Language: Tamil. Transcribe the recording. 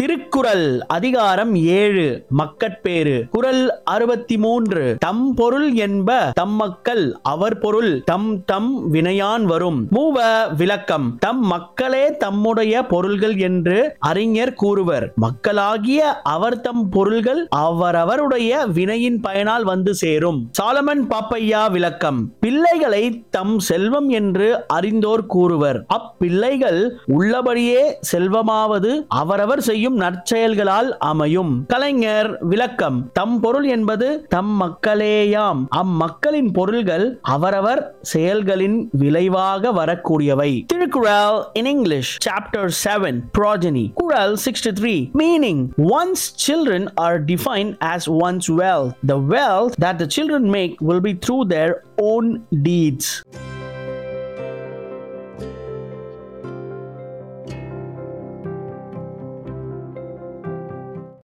திருக்குறள் அதிகாரம் ஏழு மக்கட்பேறு குறள் அறுபத்தி மூன்று தம் பொருள் என்ப தம் மக்கள் அவர் பொருள் தம் தம் வினையான் வரும் மூவ விளக்கம் தம் மக்களே தம்முடைய பொருள்கள் என்று அறிஞர் கூறுவர் மக்களாகிய அவர் தம் பொருள்கள் அவரவருடைய வினையின் பயனால் வந்து சேரும் சாலமன் பாப்பையா விளக்கம் பிள்ளைகளை தம் செல்வம் என்று அறிந்தோர் கூறுவர் அப்பிள்ளைகள் உள்ளபடியே செல்வமாவது அவரவர் செய்யும் நற்செயல்களால் அமையும் கலைஞர் விளக்கம் தம் பொருள் என்பது தம் மக்களேயாம் அம்மக்களின் பொருள்கள் அவரவர் செயல்களின் விளைவாக வரக்கூடியவை Thirukkural in English chapter 7 progeny குறள் 63 meaning one's children are defined as one's wealth the wealth that the children make will be through their own deeds